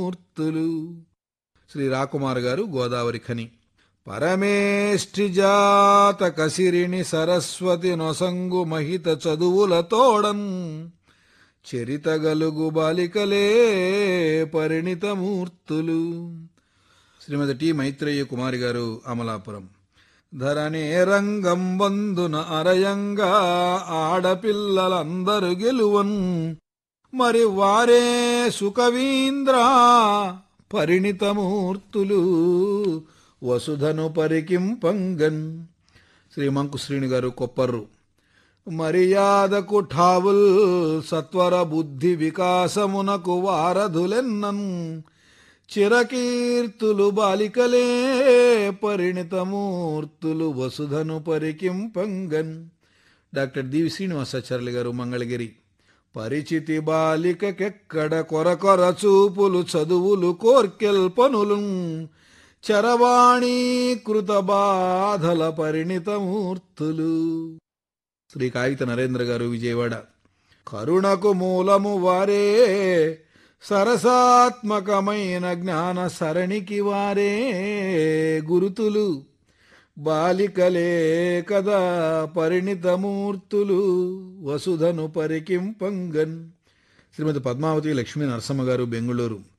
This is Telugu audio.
మూర్తులు శ్రీ రాకుమార్ గారు గోదావరి ఖని పరమేష్ఠి జాత కసిరిని సరస్వతి నొసంగు మహిత చదువులతోడన్ చరితగలుగు బాలికలే పరిణితమూర్తులు శ్రీమతి టి మైత్రేయ కుమారి గారు అమలాపురం ధరణే రంగం వందున అరయంగా ఆడపిల్లలందరు గెలువన్ మరి వారే సుకవీంద్ర పరిణితమూర్తులు వసుధను పరికింపంగన్ శ్రీ మంకుశ్రీని గారు కొప్పర్రు మర్యాదకు ఠావుల్ సత్వర బుద్ధి వికాసమునకు వారధులెన్నన్ చిరకీర్తులు బాలికలే పరిణితమూర్తులు వసుధను పరికింపంగన్ డాక్టర్ డివి శ్రీనివాసాచార్యులు గారు మంగళగిరి పరిచితి బాలికకెక్కడ కొరకొర చూపులు చదువులు కోర్కెల్ పనులు చరవాణీకృత బాధల పరిణితమూర్తులు శ్రీ కాగిత నరేంద్ర గారు విజయవాడ కరుణకు మూలము వారే సరసాత్మకమైన జ్ఞాన సరణికి వారే గురుతులు బాలికలే కదా పరిణితమూర్తులు వసుధను పరికింపంగన్ శ్రీమతి పద్మావతి లక్ష్మీ నరసమ్మ గారు బెంగుళూరు